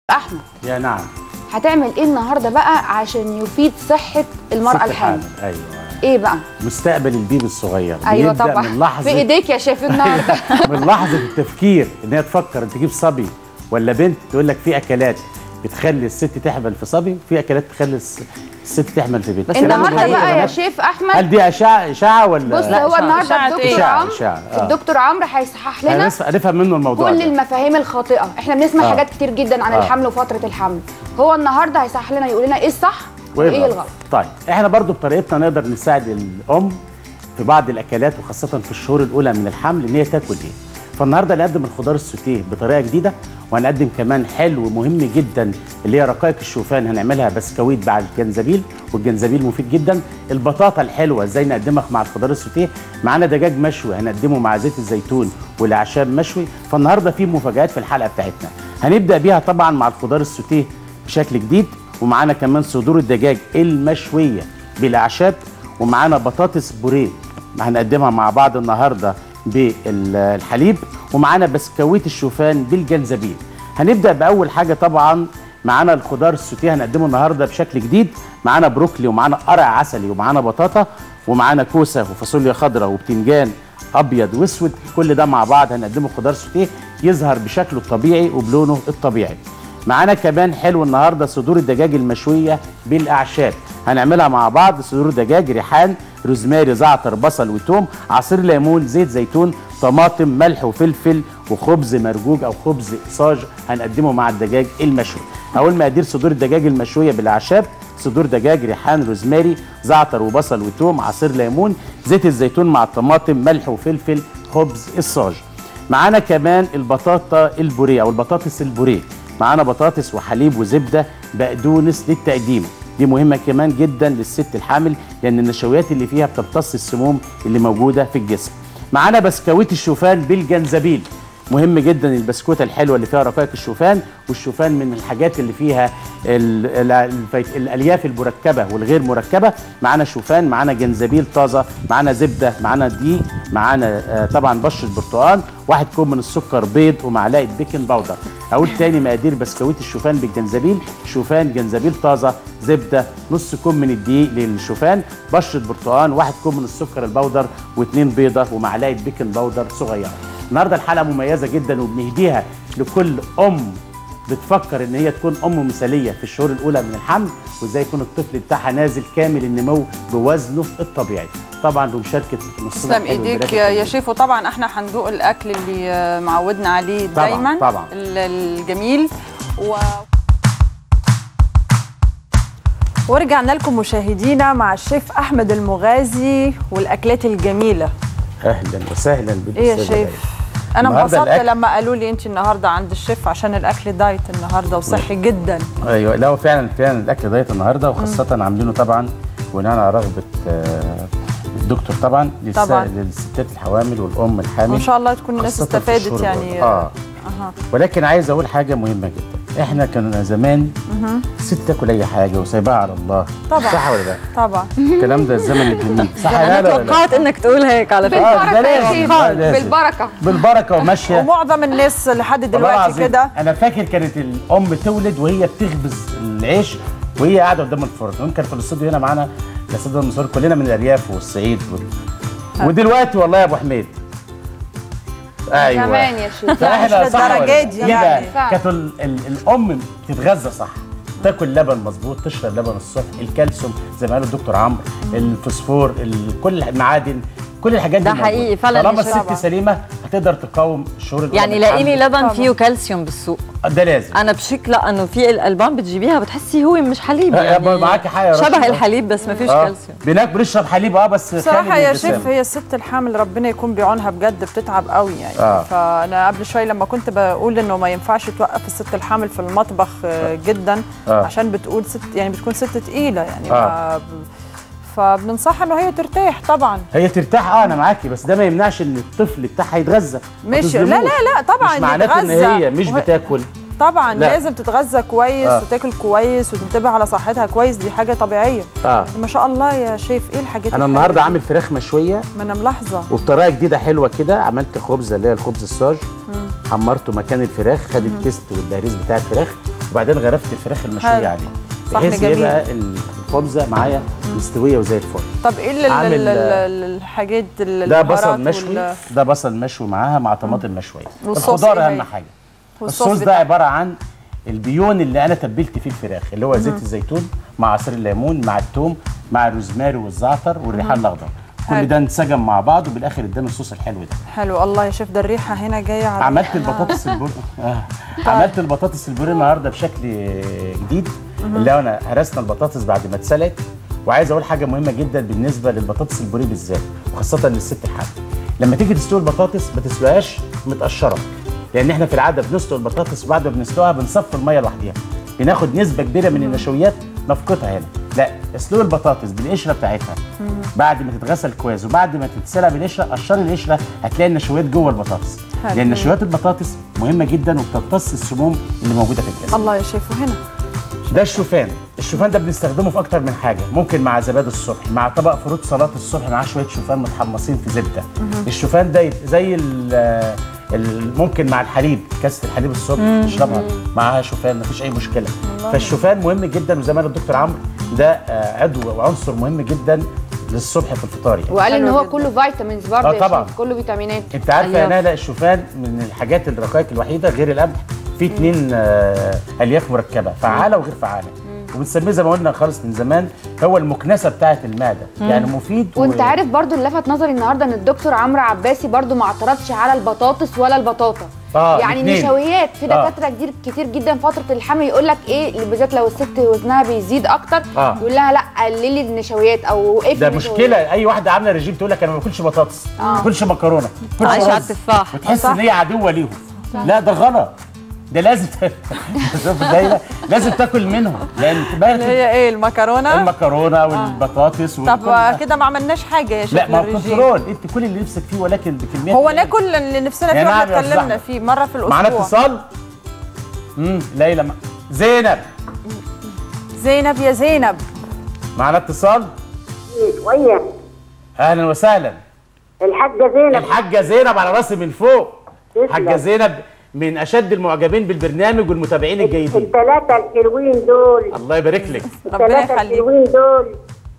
احمد يا نعم هتعمل ايه النهارده بقى عشان يفيد صحه المراه ست الحامل ايوه ايه بقى مستقبل البيبي الصغير ايوه بيبدأ طبعا من لحظه في ايديك يا شيف النهارده من لحظه التفكير ان هي تفكر تجيب صبي ولا بنت تقول لك في اكلات بتخلي الست تحمل في صبي في اكلات تخلي الس- الست تحمل في بنت بس الكلام النهارده ده بقى يا بنات. شيف هل احمد دي اشعه اشاعه ولا بص لا، هو إشاعة. النهارده إشاعة الدكتور إيه؟ عمرو إشاعة، آه. الدكتور عمرو هيصحح لنا هنس- هنفهم منه الموضوع كل ده المفاهيم الخاطئه احنا بنسمع آه. حاجات كتير جدا عن آه. الحمل وفتره الحمل هو النهارده هيصحح لنا يقول لنا ايه الصح وايه ويبقى. الغلط طيب احنا برضو بطريقتنا نقدر نساعد الام في بعض الاكلات وخاصه في الشهور الاولى من الحمل ان هي تاكل ايه فالنهارده نقدم الخضار السوتيه بطريقه جديده وهنقدم كمان حلو مهم جدا اللي هي رقائق الشوفان هنعملها بسكويت مع الجنزبيل والجنزبيل مفيد جدا البطاطا الحلوه ازاي نقدمها مع الخضار السوتيه معانا دجاج مشوي هنقدمه مع زيت الزيتون والاعشاب مشوي فالنهارده في مفاجات في الحلقه بتاعتنا هنبدا بيها طبعا مع الخضار السوتيه بشكل جديد ومعانا كمان صدور الدجاج المشويه بالاعشاب ومعانا بطاطس بوريه هنقدمها مع بعض النهارده بالحليب ومعانا بسكويت الشوفان بالجنزبيل هنبدا باول حاجه طبعا معانا الخضار السوتيه هنقدمه النهارده بشكل جديد معانا بروكلي ومعانا قرع عسلي ومعانا بطاطا ومعانا كوسه وفاصوليا خضراء وبتنجان ابيض واسود كل ده مع بعض هنقدمه خضار سوتيه يظهر بشكله الطبيعي وبلونه الطبيعي معانا كمان حلو النهارده صدور الدجاج المشويه بالاعشاب هنعملها مع بعض صدور دجاج ريحان روزماري زعتر بصل وتوم عصير ليمون زيت زيتون طماطم ملح وفلفل وخبز مرجوج او خبز صاج هنقدمه مع الدجاج المشوي اول مقادير صدور الدجاج المشويه بالاعشاب صدور دجاج ريحان روزماري زعتر وبصل وتوم عصير ليمون زيت الزيتون مع الطماطم ملح وفلفل خبز الصاج معانا كمان البطاطا البوريه او البطاطس البوريه معانا بطاطس وحليب وزبده بقدونس للتقديم دي مهمه كمان جدا للست الحامل لان النشويات اللي فيها بتمتص السموم اللي موجوده في الجسم معانا بسكويت الشوفان بالجنزبيل مهم جدا البسكوته الحلوه اللي فيها رقائق الشوفان والشوفان من الحاجات اللي فيها ال ال الفيت- الالياف المركبه والغير مركبه معانا شوفان معانا جنزبيل طازه معانا زبده معانا دقيق معانا آه، طبعا بشره برتقال واحد كوب من السكر بيض ومعلقه بيكنج باودر اقول تاني مقادير بسكويت الشوفان بالجنزبيل شوفان جنزبيل طازه زبده نص كوب من الدقيق للشوفان بشره برتقال واحد كوب من السكر البودر واثنين بيضه ومعلقه بيكنج باودر صغيره النهارده الحلقه مميزه جدا وبنهديها لكل ام بتفكر ان هي تكون ام مثاليه في الشهور الاولى من الحمل وازاي يكون الطفل بتاعها نازل كامل النمو بوزنه الطبيعي طبعا بمشاركه نصنا تسلم الحلو ايديك والبنات يا يا الحلوين. شيف وطبعا احنا هندوق الاكل اللي آه، معودنا عليه طبعاً، دايما طبعاً. ال- الجميل و... ورجعنا لكم مشاهدينا مع الشيف احمد المغازي والاكلات الجميله اهلا وسهلا بك ايه يا أستاذة شيف ليلى. انا النهاردة انبسطت الأكل- لما قالوا لي انت النهارده عند الشيف عشان الاكل دايت النهارده وصحي جدا ايوه لا هو فعلا فعلا الاكل دايت النهارده وخاصه عاملينه طبعا بناء على رغبه آه، الدكتور طبعا للس- طبعاً. للستات الحوامل والام الحامل وان شاء الله تكون الناس خاصة في استفادت الشرب. يعني اه اها ولكن عايز اقول حاجه مهمه جدا احنا كنا زمان ست تاكل اي حاجه وسايباها على الله طبعاً. صح ولا لا طبعا الكلام ده الزمن الجميل صح انا لا لا ولا لا توقعت انك تقول هيك على فكره آه، ده بالبركه يا لازم، شيف ده لازم. بالبركه بالبركه وماشيه ومعظم الناس لحد والله دلوقتي العظيم كده انا فاكر كانت الام تولد وهي بتخبز العيش وهي قاعده قدام الفرن ويمكن في الاستوديو هنا معانا الاستاذ المصور كلنا من الارياف والصعيد وال... ودلوقتي والله يا ابو حميد ايوه كمان يا شيف فاحنا مش صح ولا للدرجة لا؟ دي بقى؟ يعني. فعلا. كانت ال... ال... الام تتغذى صح تاكل لبن مظبوط تشرب لبن الصبح الكالسيوم زي ما قال الدكتور عمرو الفوسفور ال... كل المعادن كل الحاجات دي ده موجودة. حقيقي فعلا طالما يا شيخ. الست سليمه هتقدر تقاوم الشهور الأولى يعني من لاقي لي الحمل. لبن طبعاً. فيه كالسيوم بالسوق ده لازم انا بشك لا انه في الالبان بتجيبيها بتحسي هو مش حليب لا، يعني معاكي حق يا رشا. شبه الحليب بس ما فيش آه. كالسيوم بناكل بنشرب حليب اه بس بصراحة خالي يا الدسامة. شيف هي الست الحامل ربنا يكون بعونها بجد بتتعب قوي يعني آه. فأنا قبل شوية لما كنت بقول إنه ما ينفعش توقف الست الحامل في المطبخ آه، جدا آه. عشان بتقول ست يعني بتكون ست تقيلة يعني آه. ما ب- فبننصحها إنه هي ترتاح طبعا هي ترتاح اه انا معاكي بس ده ما يمنعش ان الطفل بتاعها يتغذى ما مش لا تظلموش. لا لا طبعا مش معناته ان يتغذى. هي مش وهي- بتاكل طبعا لا. لازم تتغذى كويس آه. وتاكل كويس وتنتبه على صحتها كويس دي حاجة طبيعية اه ما شاء الله يا شيف ايه الحاجات انا الحلوة النهارده دي؟ عامل فراخ مشويه ما انا ملاحظة وبطريقه جديده حلوه كده عملت خبز اللي هي الخبز الصاج حمرته مكان الفراخ خد التيست والبهريز بتاع الفراخ وبعدين غرفت الفراخ المشويه حلو. عليه صحن بحيث جميل. يبقى الخبزه معايا مستويه وزي الفل طب ايه ال- ال- عامل- ال- ال- الحاجات ال- ده البهارات بصل مشوي وال- ده بصل مشوي معاها مع طماطم مشويه والصوص الخضار إيه اهم هي؟ حاجه والصوص الصوص ده بتاعه. عباره عن البيون اللي انا تبلت فيه الفراخ اللي هو زيت الزيتون مع عصير الليمون مع الثوم مع الروزماري والزعتر والريحان الاخضر حلو. كل ده انسجم مع بعض وبالاخر ادانا الصوص الحلو ده حلو الله يا شيف ده الريحه هنا جايه على عملت الريحة. البطاطس البوري آه. عملت البطاطس البوري النهارده بشكل جديد اللي هو انا هرسنا البطاطس بعد ما اتسلقت وعايز اقول حاجه مهمه جدا بالنسبه للبطاطس البوري بالذات وخاصه للست الحامل لما تيجي تسلق البطاطس ما تسلقهاش متقشره لان احنا في العاده بنسلق البطاطس وبعد ما بنسلقها بنصفي الميه لوحديها بناخد نسبه كبيره من النشويات نفقدها هنا لا اسلق البطاطس بالقشره بتاعتها بعد ما تتغسل كويس وبعد ما تتسلق بالقشره قشري القشره هتلاقي النشويات جوه البطاطس حلو. لان نشويات البطاطس مهمه جدا وبتمتص السموم اللي موجوده في الجسم الله يا شيف وهنا ده الشوفان الشوفان ده بنستخدمه في اكتر من حاجه ممكن مع زبادي الصبح مع طبق فروت سلطه الصبح معاه شويه شوفان متحمصين في زبده الشوفان ده يت- زي ال- ال- ممكن مع الحليب كاسه الحليب الصبح تشربها معاها شوفان مفيش اي مشكله فالشوفان مهم جدا وزي ما قال الدكتور عمرو ده آه، عضو وعنصر مهم جدا للصبح في الفطار يعني وقال ان حلو هو جدا. كله فيتامينز برضه آه يا طبعاً. شيف، كله فيتامينات انت عارفه أيوة. يا نالا الشوفان من الحاجات الرقائق الوحيده غير القمح في اتنين آه، الياف مركبه فعاله وغير فعاله وبنسميه زي ما قلنا خالص من زمان هو المكنسه بتاعه المعده يعني مفيد وانت و- عارف برضو اللي لفت نظري النهارده ان الدكتور عمرو عباسي برضو ما اعترضش على البطاطس ولا البطاطا آه، يعني الاتنين. نشويات في آه. دكاتره كتير كتير جدا فتره الحمل يقول لك ايه بالذات لو الست وزنها بيزيد اكتر آه. يقول لها لا قللي النشويات او وقفي ده النشويات. مشكله اي واحده عامله رجيم تقول لك انا ما باكلش بطاطس ما باكلش مكرونه ما باكلش عايشة على رز. التفاح. وتحس ان هي عدوه ليهم لا ده غلط ده لازم ت- شوف الدايره لازم تاكل منهم لان اللي تبقى هي ايه المكرونه المكرونه والبطاطس طب والكل- كده ما عملناش حاجه يا شيف لا ما هو للرجيم. كنترول انت كل اللي نفسك فيه ولكن بكميات هو قليلة. ناكل اللي نفسنا يا فيه نعم واحنا يا اتكلمنا زحمة. فيه مره في معانا الاسبوع اتصال امم ليلى مع- زينب زينب يا زينب معانا اتصال شوية اهلا وسهلا الحاجة زينب الحاجه زينب على راسي من فوق تسلم. حاجه زينب من اشد المعجبين بالبرنامج والمتابعين الجيدين الثلاثة الحلوين دول الله يبارك لك ربنا الثلاثة يخليك الحلوين دول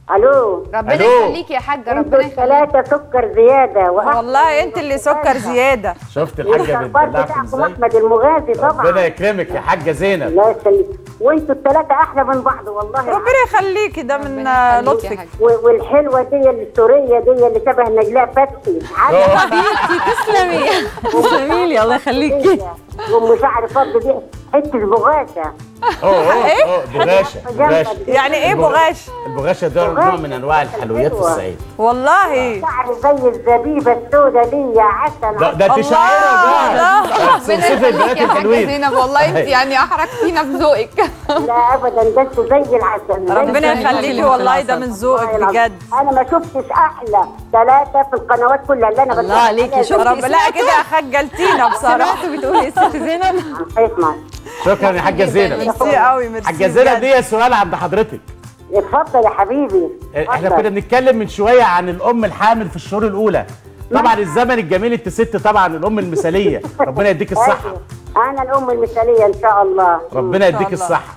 الو ربنا ألو. يخليك يا حاجه انتوا ربنا يخليك الثلاثة سكر زيادة وأحمد والله انت اللي سكر زياده شفت الحاجه والشربات بتدلعكم بتاعكم ازاي أحمد المغازي طبعا ربنا يكرمك يا حاجه زينب الله يخليك وانتوا الثلاثة أحلى من بعض والله ربنا يخليكي ده من ربنا يخليك يا لطفك حاجة. و- والحلوة دي السورية دي اللي شبه نجلاء فتحي عارفة حبيبتي تسلمي تسلمي لي الله يخليكي وام شعر فضي دي حتة بغاشة اوه اوه اوه بغاشه بغاشه يعني ايه بغاش البغاشه ده نوع من انواع الحلويات في الصعيد والله شعر زي الزبيبة السوداء دي يا عسل ده ده تشعيره بقى ربنا سلسله يخليك البنات يا حاجه الحلوين زينب والله انت يعني احرجتينا بذوقك لا ابدا ده انتوا زي العسل ربنا يخليكي يخليكي يا والله حسن. ده من ذوقك بجد انا ما شفتش احلى ثلاثه في القنوات كلها اللي انا الله بتفرج عليكي، عليها. شفتي رب لا كده خجلتينا بصراحه سمعتوا بتقولي الست زينب اسمع شكرا يا حاجه زينب ميرسي قوي ميرسي حاجه زينب بجد. ليا سؤال عند حضرتك اتفضل يا حبيبي احنا اتفضل. كنا بنتكلم من شويه عن الام الحامل في الشهور الاولى طبعا الزمن الجميل انت ست طبعا الام المثاليه ربنا يديك الصحه أيوة. انا الام المثاليه ان شاء الله ربنا يديك الله. الصحه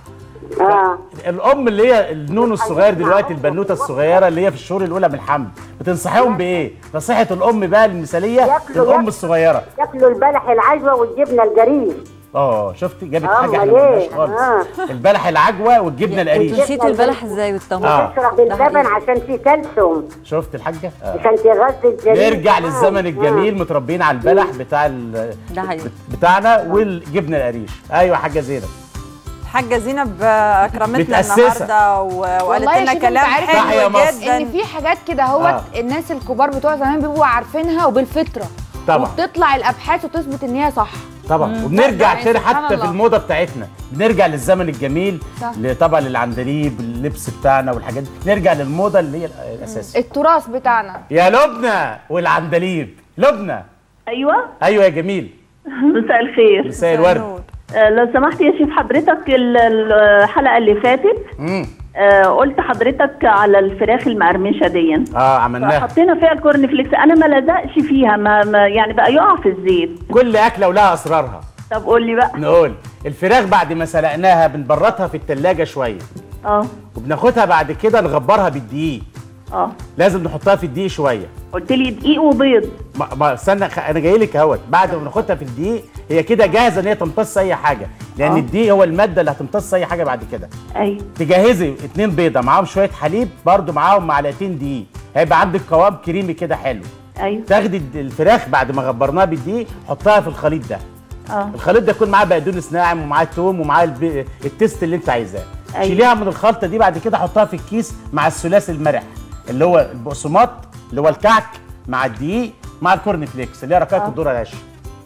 اه الام اللي هي النونو الصغير دلوقتي البنوته الصغيره اللي هي في الشهور الاولى من الحمل بتنصحيهم بايه نصيحه الام بقى المثاليه ياكلوا- للام ياكلوا. الصغيره ياكلوا البلح العجوه والجبنه الجريش اه شفتي جابت آه، حاجه احنا أمال ما إيه؟ قلناش خالص آه. البلح العجوه والجبنه القريش نسيتوا البلح ازاي والتمر آه. تشرب اللبن عشان فيه كالسيوم شفت الحاجه آه. عشان تغذي الجليد نرجع آه. للزمن آه. الجميل متربيين على البلح بتاع ال- ده حقيقي. بتاعنا والجبنه القريش ايوه حاجه زينب الحاجه زينب آه، اكرمتنا متأسسة. النهارده و- وقالت والله يا لنا شيخ كلام انت عارف صح يا حلو مصر. جدا ان في حاجات كده هوت آه. الناس الكبار بتوع زمان بيبقوا عارفينها وبالفطره طبعا. وبتطلع الابحاث وتثبت ان هي صح طبعا وبنرجع يعني تاني سبحان حتى في الله. الموضه بتاعتنا بنرجع للزمن الجميل صح. ل- طبعا للعندليب اللبس بتاعنا والحاجات دي نرجع للموضه اللي هي الاساسيه التراث بتاعنا يا لبنى والعندليب لبنى ايوه ايوه يا جميل مساء الخير مساء الورد نور. آه، لو سمحت يا شيف حضرتك ال- الحلقه اللي فاتت امم آه، قلت حضرتك على الفراخ المقرمشه دي اه عملناها حطينا فيها الكورن فليكس انا ما لزقش فيها ما, ما يعني بقى يقع في الزيت كل اكله ولها اسرارها طب قول لي بقى نقول الفراخ بعد ما سلقناها بنبرطها في التلاجة شويه اه وبناخدها بعد كده نغبرها بالدقيق اه لازم نحطها في الدقيق شويه قلت لي دقيق وبيض ما, ما استنى خ- انا جاي لك اهوت بعد ما ناخدها في الدقيق هي كده جاهزه ان هي تمتص اي حاجه لان آه. الدقيق هو الماده اللي هتمتص اي حاجه بعد كده ايوه تجهزي اتنين بيضه معاهم شويه حليب برضو معاهم معلقتين دقيق هيبقى عندك قوام كريمي كده حلو ايوه تاخدي الد- الفراخ بعد ما غبرناها بالدقيق حطها في الخليط ده اه الخليط ده يكون معاه بقدونس ناعم ومعاه توم ومعاه الب... التست اللي انت عايزاه أيوة. شيليها من الخلطه دي بعد كده حطها في الكيس مع الثلاثي المرح اللي هو البقسماط اللي هو الكعك مع الدقيق مع الكورن فليكس اللي هي ركات آه. الذره العش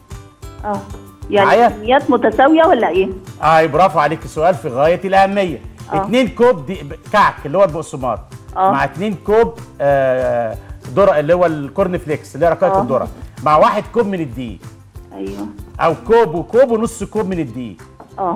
اه معايا؟ يعني كميات متساويه ولا ايه؟ اه برافو عليك سؤال في غايه الاهميه آه. 2 كوب دي كعك اللي هو البقسماط آه. مع 2 كوب آه ذره اللي هو الكورن فليكس اللي هي ركات آه. الذره مع 1 كوب من الدقيق ايوه او كوب وكوب ونص كوب من الدقيق اه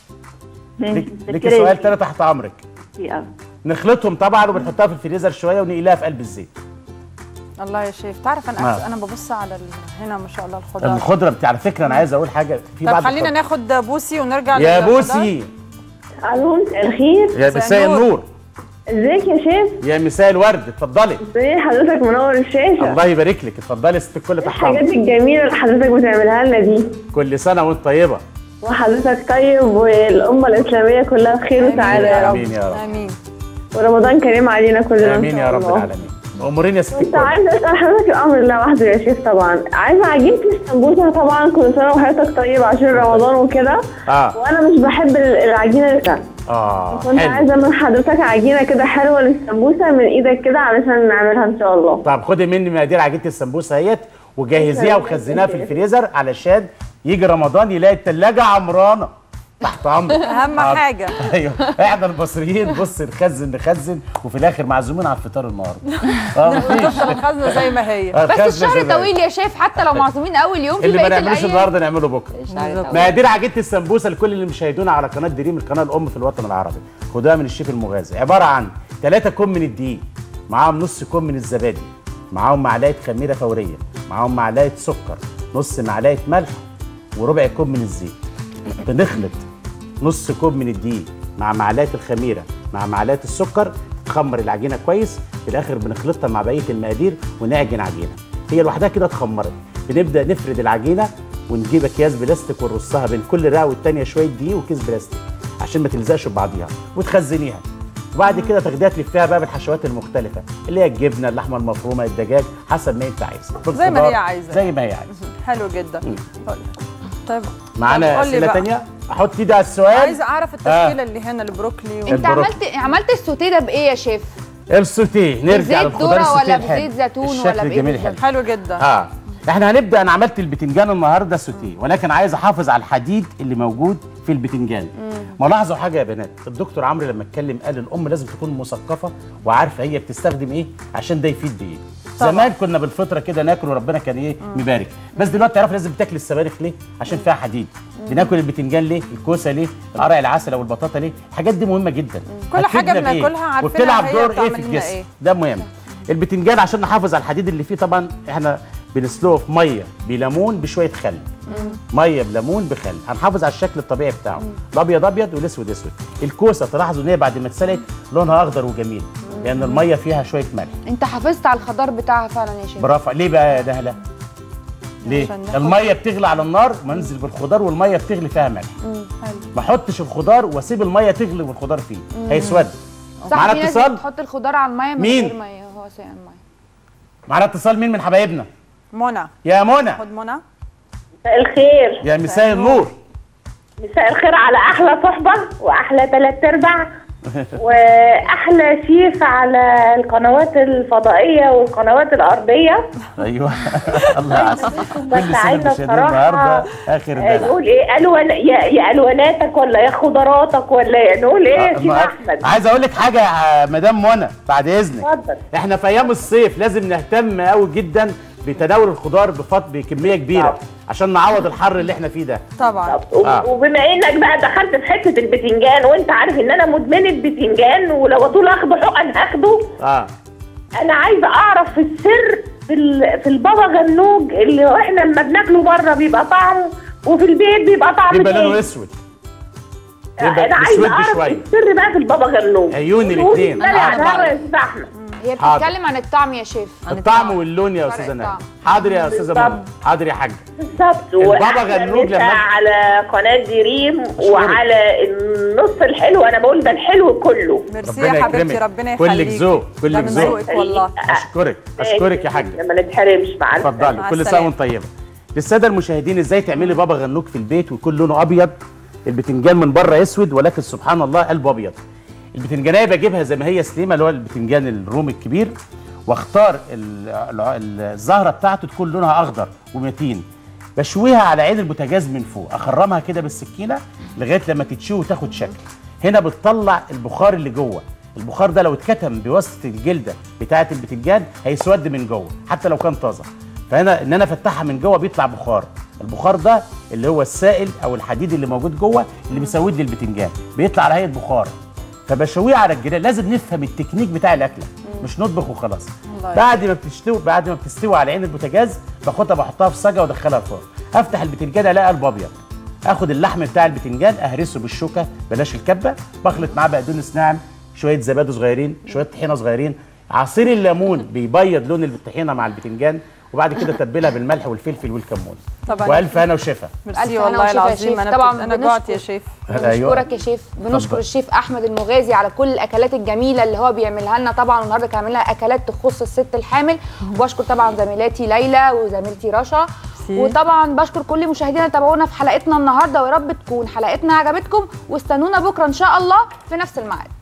ماشي ليك ليك متشكرة سؤال يا تاني تحت امرك شيخ. أوي. نخلطهم طبعا وبنحطها في الفريزر شويه ونقليها في قلب الزيت الله يا شيف تعرف انا نعم. أحس انا ببص على ال... هنا ما شاء الله الخضار الخضره بتاع على فكره انا عايز اقول حاجه في طب بعض خلينا الخضار- ناخد بوسي ونرجع يا للخضار. بوسي الو مساء الخير يا مساء مساء النور. النور ازيك يا شيف يا مساء الورد اتفضلي ازاي حضرتك منور الشاشه الله يبارك لك اتفضلي يا ست الكل تحت الحاجات امرك الجميله اللي حضرتك بتعملها لنا دي كل سنه وانت طيبه وحضرتك طيب والامه الاسلاميه كلها بخير وسعاده يا رب امين يا رب امين ورمضان كريم علينا كلنا إن امين شاء يا رب الله. العالمين امورين يا ست كنت الكل عايزه اسال حضرتك الامر الله وحده يا شيف طبعا عايزه عجينه السمبوسه طبعا كل سنه وحضرتك طيب عشان رمضان وكده اه وانا مش بحب ال- العجينه لسه اه كنت حلو عايزه من حضرتك عجينه كده حلوه للسمبوسه من ايدك كده علشان نعملها ان شاء الله طب خدي مني مقادير عجينه السمبوسه اهيت وجهزيها وخزنيها في الفريزر علشان يجي رمضان يلاقي التلاجة عمرانه تحت امرك اهم آه. حاجه ايوه احنا المصريين بص نخزن نخزن وفي الاخر معزومين على الفطار النهارده اه مفيش تفضل الخزنه زي ما هي آه، بس خزنة الشهر زي ما هي. طويل يا شيف حتى لو معزومين اول يوم في اللي ما بقيه نعملوش الايام النهارده نعمله بكره بالظبط. مقادير عجينه السمبوسه لكل اللي مشاهدونا على قناه دريم القناه الام في الوطن العربي خدوها من الشيف المغازي عباره عن 3 كوب من الدقيق معاهم نص كوب من الزبادي معاهم معلقه خميره فوريه معاهم معلقه سكر نص معلقه ملح وربع كوب من الزيت بنخلط نص كوب من الدقيق مع معلقه الخميره مع معلقه السكر تخمر العجينه كويس في الاخر بنخلطها مع بقيه المقادير ونعجن عجينه هي لوحدها كده اتخمرت بنبدا نفرد العجينه ونجيب اكياس بلاستيك ونرصها بين كل رقه والتانيه شويه دقيق وكيس بلاستيك عشان ما تلزقش ببعضيها وتخزنيها وبعد كده تاخديها تلفيها بقى بالحشوات المختلفه اللي هي الجبنه اللحمه المفرومه الدجاج حسب ما انت عايز زي ما هي بالخضار، عايزة. زي ما هي عايزه حلو جدا طيب معانا طب قول لي اسئله بقى. تانيه احط ايدي على السؤال عايزه اعرف التشكيله اللي هنا البروكلي و... انت البروكلي. عملت عملت السوتيه ده بايه يا شيف السوتيه نرجع بزيت للخضار ذرة السوتيه ولا الحلو. بزيت زيتون ولا الشكل بإيه الجميل بالظبط؟ الحلو حلو جدا اه احنا هنبدا انا عملت البتنجان النهارده سوتيه ولكن عايز احافظ على الحديد اللي موجود في البتنجان ملاحظوا حاجه يا بنات الدكتور عمرو لما اتكلم قال الام لازم تكون مثقفه وعارفه هي بتستخدم ايه عشان ده يفيد بايه طبعا. زمان كنا بالفطره كده ناكل وربنا كان ايه مبارك بس دلوقتي تعرف لازم تاكل السبانخ ليه عشان فيها حديد بناكل البتنجان ليه الكوسه ليه قرع العسل او البطاطا ليه الحاجات دي مهمه جدا كل حاجة هتفيدنا بإيه؟ بناكلها عارفينها وبتلعب هي دور ايه بتعمل في لنا الجسم إيه. ده مهم البتنجان عشان نحافظ على الحديد اللي فيه طبعا احنا بنسلقه في ميه بليمون بشويه خل ميه بليمون بخل هنحافظ على الشكل الطبيعي بتاعه الابيض ابيض والاسود اسود الكوسه تلاحظوا ان هي بعد ما اتسلقت لونها اخضر وجميل لان الميه فيها شويه ملح انت حافظت على الخضار بتاعها فعلا يا شيف برافو ليه بقى يا دهله ليه عشان ناخد- الميه بتغلي على النار منزل بالخضار والميه بتغلي فيها ملح حلو ما احطش الخضار واسيب الميه تغلي والخضار فيه هيسود صح معانا في ناس اتصال بتحط الخضار على الميه من مين؟ غير ما ي- هو ساقع الميه معانا اتصال مين من حبايبنا منى يا منى خد منى مساء الخير يا مساء النور مساء الخير على احلى صحبه واحلى ثلاث ارباع واحلى شيف على القنوات الفضائيه والقنوات الارضيه ايوه الله يعافيك كل بس سنه عايزه مشاهدين بصراحه النهارده اخر آه، دلع نقول ايه الول يا يا الولاتك ولا يا خضراتك ولا يا نقول ايه يا شيف ما- احمد عايز اقول لك حاجه يا مدام منى بعد اذنك اتفضل احنا في ايام الصيف لازم نهتم قوي جدا بتناول الخضار بفط بكميه كبيره طبعا. عشان نعوض الحر اللي احنا فيه ده طبعا طب و- آه. وبما انك بقى دخلت في حته البتنجان وانت عارف ان انا مدمنه بتنجان ولو طول اخده حقن هاخده اه انا عايزه اعرف السر في ال- في البابا غنوج اللي احنا لما بناكله بره بيبقى طعمه وفي البيت بيبقى طعم بيبقى لونه تاني. اسود انا يبقى عايزه اسود اعرف شويه السر بقى في البابا غنوج عيون قولي الاتنين. لا حاضر. لا لا يا أستاذ احمد هي حاضر. بتتكلم عن الطعم يا شيف عن الطعم واللون يا فرق استاذه ناديه الطعم. حاضر يا استاذه بالظبط. منى حاضر يا حاجه بالظبط البابا وأحلى غنوج مسا لما- على قناه دريم وعلى النص الحلو انا بقول ده الحلو كله ميرسي يا حبيبتي ربنا كلك يخليكي ذوق ده كلك من ذوق ذوقك والله اشكرك اشكرك يا حاجه لما نتحرمش مع السلامة. اتفضلي مع كل سنه السلامة. وانت طيبه للساده المشاهدين ازاي تعملي بابا غنوج في البيت ويكون لونه ابيض البتنجان من بره اسود ولكن سبحان الله قلبه ابيض البتنجانيه بجيبها زي ما هي سليمه اللي هو البتنجان الرومي الكبير واختار ال- ال- الزهره بتاعته تكون لونها اخضر ومتين بشويها على عين البوتاجاز من فوق اخرمها كده بالسكينه لغايه لما تتشوي وتاخد شكل هنا بتطلع البخار اللي جوه البخار ده لو اتكتم بواسطه الجلده بتاعه البتنجان هيسود من جوه حتى لو كان طازه فهنا ان انا افتحها من جوه بيطلع بخار البخار ده اللي هو السائل او الحديد اللي موجود جوه اللي بيسود لي البتنجان بيطلع على هيئه بخار فبشويه على الجريل لازم نفهم التكنيك بتاع الاكله مش نطبخ وخلاص الله بعد ما بتستوي بعد ما بتستوي على عين البوتاجاز باخدها بحطها في صاجه وادخلها الفرن افتح البتنجان الاقي قلب ابيض اخد اللحم بتاع البتنجان اهرسه بالشوكه بلاش الكبه بخلط معاه بقدونس ناعم شويه زبادي صغيرين شويه طحينه صغيرين عصير الليمون بيبيض لون الطحينه مع البتنجان وبعد كده تبلها بالملح والفلفل والكمون طبعا والف هنا وشفا ألف ميرسي هنا والله وشفا يا العظيم شيف. انا طبعاً طبعا انا جعت يا بنشكر. شيف أيوة. بنشكرك يا شيف بنشكر اتفضل. الشيف احمد المغازي على كل الاكلات الجميله اللي هو بيعملها لنا طبعا النهارده كان عامل لنا اكلات تخص الست الحامل وبشكر طبعا زميلاتي ليلى وزميلتي رشا ميرسي. وطبعا بشكر كل مشاهدينا اللي تابعونا في حلقتنا النهارده ويا رب تكون حلقتنا عجبتكم واستنونا بكره ان شاء الله في نفس الميعاد